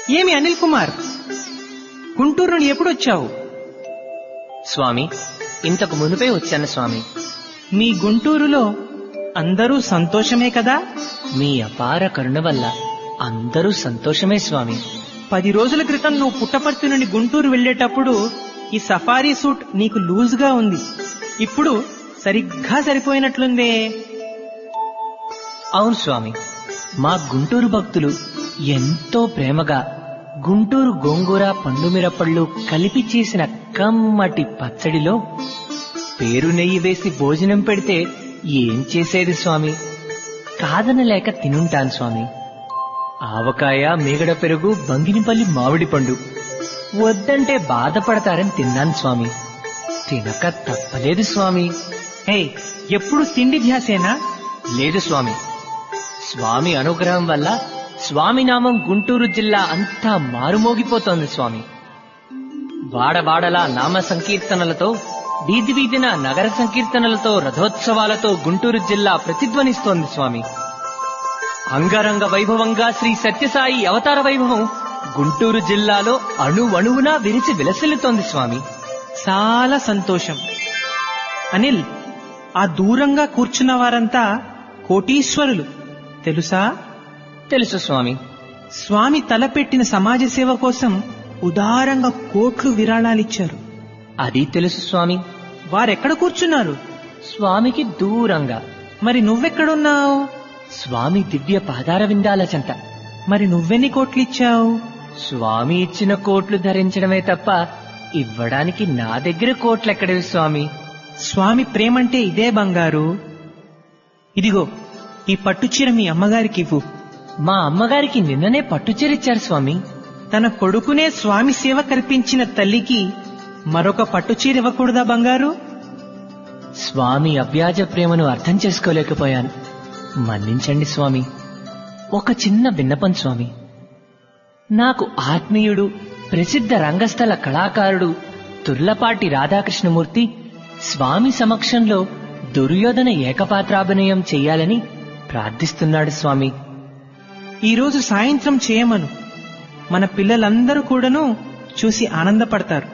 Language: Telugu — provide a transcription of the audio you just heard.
ఏమి అనిల్ కుమార్ గుంటూరు నుండి ఎప్పుడు వచ్చావు స్వామి ఇంతకు మునుపే వచ్చాను స్వామి మీ గుంటూరులో అందరూ సంతోషమే కదా మీ అపార కరుణ వల్ల అందరూ సంతోషమే స్వామి పది రోజుల క్రితం నువ్వు పుట్టపర్తి నుండి గుంటూరు వెళ్ళేటప్పుడు ఈ సఫారీ సూట్ నీకు లూజ్ గా ఉంది ఇప్పుడు సరిగ్గా సరిపోయినట్లుందే అవును స్వామి మా గుంటూరు భక్తులు ఎంతో ప్రేమగా గుంటూరు గోంగూర పండుమిరపళ్ళు కలిపి చేసిన కమ్మటి పచ్చడిలో పేరు నెయ్యి వేసి భోజనం పెడితే ఏం చేసేది స్వామి కాదనలేక తినుంటాను స్వామి ఆవకాయ మీగడ పెరుగు బంగినిపల్లి మామిడి పండు వద్దంటే బాధపడతారని తిన్నాను స్వామి తినక తప్పలేదు స్వామి హే ఎప్పుడు తిండి ధ్యాసేనా లేదు స్వామి స్వామి అనుగ్రహం వల్ల స్వామి నామం గుంటూరు జిల్లా అంతా మారుమోగిపోతోంది స్వామి వాడవాడలా నామ సంకీర్తనలతో వీధి వీధిన నగర సంకీర్తనలతో రథోత్సవాలతో గుంటూరు జిల్లా ప్రతిధ్వనిస్తోంది స్వామి అంగరంగ వైభవంగా శ్రీ సత్యసాయి అవతార వైభవం గుంటూరు జిల్లాలో అణువణువునా విరిచి విలసిల్లుతోంది స్వామి చాలా సంతోషం అనిల్ ఆ దూరంగా కూర్చున్న వారంతా కోటీశ్వరులు తెలుసా తెలుసు స్వామి స్వామి తలపెట్టిన సమాజ సేవ కోసం ఉదారంగా కోట్లు విరాళాలిచ్చారు అది తెలుసు స్వామి వారెక్కడ కూర్చున్నారు స్వామికి దూరంగా మరి నువ్వెక్కడున్నావు స్వామి దివ్య పాదార విందాల చెంత మరి నువ్వెన్ని కోట్లిచ్చావు స్వామి ఇచ్చిన కోట్లు ధరించడమే తప్ప ఇవ్వడానికి నా దగ్గర కోట్లెక్కడవి స్వామి స్వామి ప్రేమంటే ఇదే బంగారు ఇదిగో ఈ పట్టుచీర మీ అమ్మగారికి ఇవ్వు మా అమ్మగారికి నిన్ననే పట్టుచీరిచ్చారు స్వామి తన కొడుకునే స్వామి సేవ కల్పించిన తల్లికి మరొక పట్టుచీర ఇవ్వకూడదా బంగారు స్వామి అవ్యాజ ప్రేమను అర్థం చేసుకోలేకపోయాను మన్నించండి స్వామి ఒక చిన్న విన్నపం స్వామి నాకు ఆత్మీయుడు ప్రసిద్ధ రంగస్థల కళాకారుడు తుర్లపాటి రాధాకృష్ణమూర్తి స్వామి సమక్షంలో దుర్యోధన ఏకపాత్రాభినయం చెయ్యాలని ప్రార్థిస్తున్నాడు స్వామి ఈరోజు సాయంత్రం చేయమను మన పిల్లలందరూ కూడాను చూసి ఆనందపడతారు